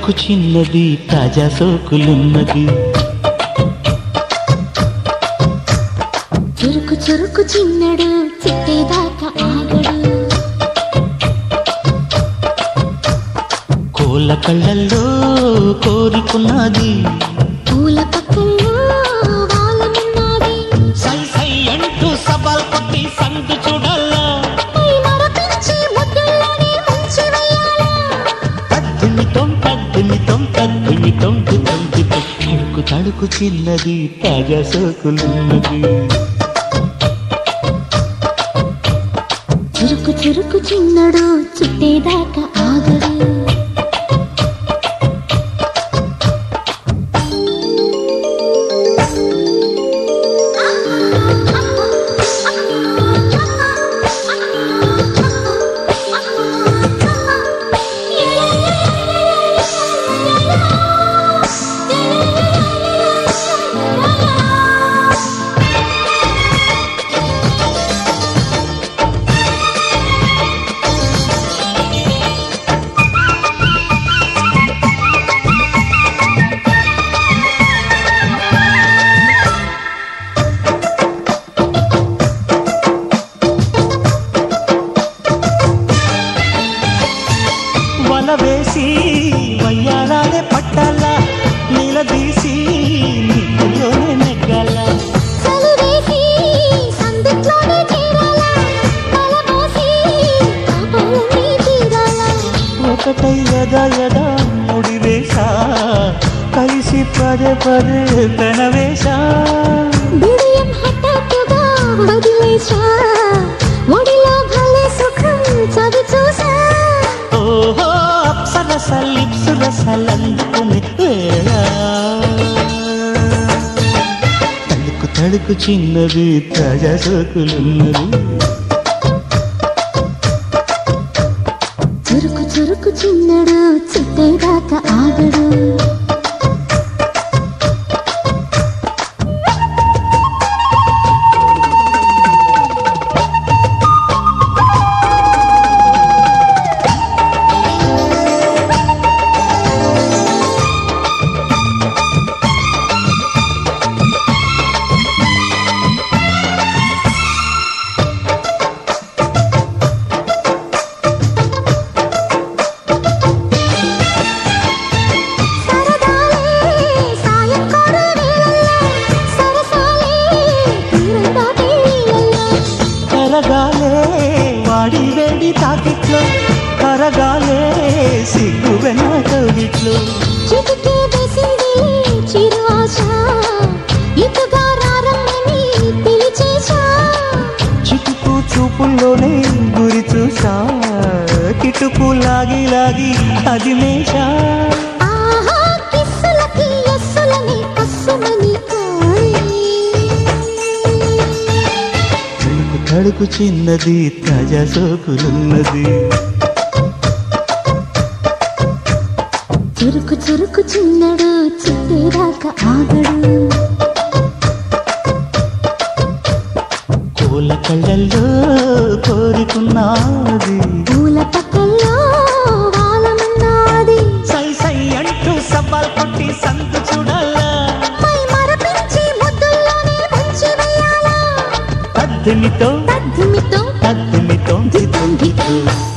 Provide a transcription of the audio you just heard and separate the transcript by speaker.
Speaker 1: తడుకు చిన్నది తాజా సోకులున్నది
Speaker 2: చురుకు చురుకు చిన్నడు చిట్టేదాకా ఆగడు
Speaker 1: కోళ్ళ కళ్ళల్లో కోరికున్నది
Speaker 2: పూల పక్కల్లో వాలనున్నది
Speaker 1: సై సై అంటూ సవాల్ కొట్టి సందు చూడాలా
Speaker 2: పై మరపించి ముద్దుల్లోనే ముంచి వెయ్యాలా
Speaker 1: పద్దెనిమితం పద్దెనిమితం పద్దెనిమితం తొమ్మిది తడుకు తడుకు చిన్నది తాజా సోకులున్నది
Speaker 2: చురుకు చురుకు చిన్నడు చుట్టేదాకా ఆగడు
Speaker 1: వల వేసి వయ్యారాలే పట్టాల నిలదీసి నీటిలోనే నెగ్గాల
Speaker 2: చలివేసి సందిట్లోనే చేరాలా తలపోసి పాపాలన్నీ తీరాలా
Speaker 1: ఒకటై యదా యదా ముడివేశా కలిసి పదే పదే పెనవేశా
Speaker 2: బిడియం హఠాత్తుగా వదిలేశా ఒడిలో భలే సుఖం చవి చూసా
Speaker 1: ఓహో అప్సరస లిప్సు రసలందుకుని వేళ తడుకు తడుకు చిన్నది తాజా సోకులున్నది
Speaker 2: చురుకు చురుకు చిన్నడు చిట్టేదాకా ఆగడు సరదాలే సాయంకాల వేళల్లో సరసాలే తీరం దాటే నీళ్ళల్లో
Speaker 1: కరగాలే వాడి వేడి తాకిట్లో కరగాలే సిగ్గు వెన్న కవిట్లో
Speaker 2: చిటికే వేసింది చిరు ఆశ ఇటుగా రారమ్మని పిలిచేశా
Speaker 1: చిటుకు చూపుల్లోనే గురి చూసా కిటుకు లాగి లాగి అది మేషా
Speaker 2: ఆహా కిస్సులకి ఎస్సులని కస్సుమని కోరి
Speaker 1: తడుకు తడుకు చిన్నది తాజా సోకులున్నది
Speaker 2: చురుకు చురుకు చిన్నడు చిట్టేదాకా ఆగడు
Speaker 1: కోల కళ్ళల్లో కోరుకున్నది
Speaker 2: పూల పక్కల్లో వాలమన్నాది
Speaker 1: సై సై అంటూ సవాల్ కొట్టి సందు చూడాలా
Speaker 2: మై మరపించి ముద్దుల్లోనే ముంచి వెయ్యాలా
Speaker 1: పద్దెనితో
Speaker 2: తద్దిమితో
Speaker 1: పద్దెనితో జితం జితం